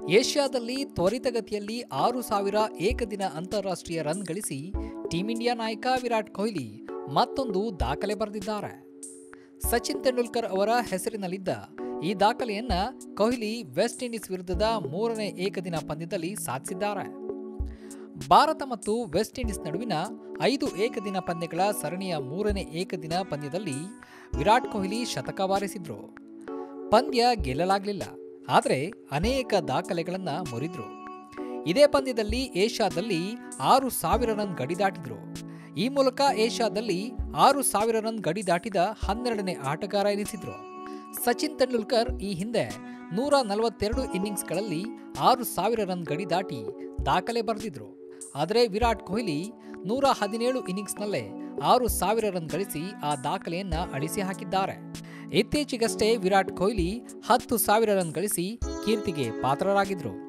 ಏಷ್ಯಾದಲ್ಲಿ ತ್ವರಿತಗತಿಯಲ್ಲಿ ಆರು ಸಾವಿರ ಏಕದಿನ ಅಂತಾರಾಷ್ಟ್ರೀಯ ರನ್ ಗಳಿಸಿ ಟೀಂ ಇಂಡಿಯಾ ನಾಯಕ ವಿರಾಟ್ ಕೊಹ್ಲಿ ಮತ್ತೊಂದು ದಾಖಲೆ ಬರೆದಿದ್ದಾರೆ ಸಚಿನ್ ತೆಂಡೂಲ್ಕರ್ ಅವರ ಹೆಸರಿನಲ್ಲಿದ್ದ ಈ ದಾಖಲೆಯನ್ನ ಕೊಹ್ಲಿ ವೆಸ್ಟ್ ಇಂಡೀಸ್ ವಿರುದ್ಧದ ಮೂರನೇ ಏಕದಿನ ಪಂದ್ಯದಲ್ಲಿ ಸಾಧಿಸಿದ್ದಾರೆ ಭಾರತ ಮತ್ತು ವೆಸ್ಟ್ ಇಂಡೀಸ್ ನಡುವಿನ ಐದು ಏಕದಿನ ಪಂದ್ಯಗಳ ಸರಣಿಯ ಮೂರನೇ ಏಕದಿನ ಪಂದ್ಯದಲ್ಲಿ ವಿರಾಟ್ ಕೊಹ್ಲಿ ಶತಕ ಬಾರಿಸಿದ್ರು ಪಂದ್ಯ ಗೆಲ್ಲಲಾಗಲಿಲ್ಲ ಆದರೆ ಅನೇಕ ದಾಖಲೆಗಳನ್ನ ಮುರಿದ್ರು ಇದೇ ಪಂದ್ಯದಲ್ಲಿ ಏಷ್ಯಾದಲ್ಲಿ ಆರು ಸಾವಿರ ರನ್ ಗಡಿ ದಾಟಿದ್ರು ಈ ಮೂಲಕ ಏಷ್ಯಾದಲ್ಲಿ ಆರು ಸಾವಿರ ರನ್ ಗಡಿ ದಾಟಿದ ಹನ್ನೆರಡನೇ ಆಟಗಾರ ಎನಿಸಿದ್ರು ಸಚಿನ್ ತೆಂಡೂಲ್ಕರ್ ಈ ಹಿಂದೆ ನೂರ ನಲವತ್ತೆರಡು ಇನ್ನಿಂಗ್ಸ್ಗಳಲ್ಲಿ ಆರು ಸಾವಿರ ರನ್ ಗಡಿ ದಾಟಿ ದಾಖಲೆ ಬರೆದಿದ್ರು ಆದರೆ ವಿರಾಟ್ ಕೊಹ್ಲಿ ನೂರ ಹದಿನೇಳು ಇನ್ನಿಂಗ್ಸ್ನಲ್ಲೇ ಆರು ಸಾವಿರ ರನ್ ಗಳಿಸಿ ಆ ದಾಖಲೆಯನ್ನ ಅಳಿಸಿ ಹಾಕಿದ್ದಾರೆ ಇತ್ತೀಚೆಗಷ್ಟೇ ವಿರಾಟ್ ಕೊಹ್ಲಿ ಹತ್ತು ಸಾವಿರ ರನ್ ಗಳಿಸಿ ಕೀರ್ತಿಗೆ ಪಾತ್ರರಾಗಿದ್ರು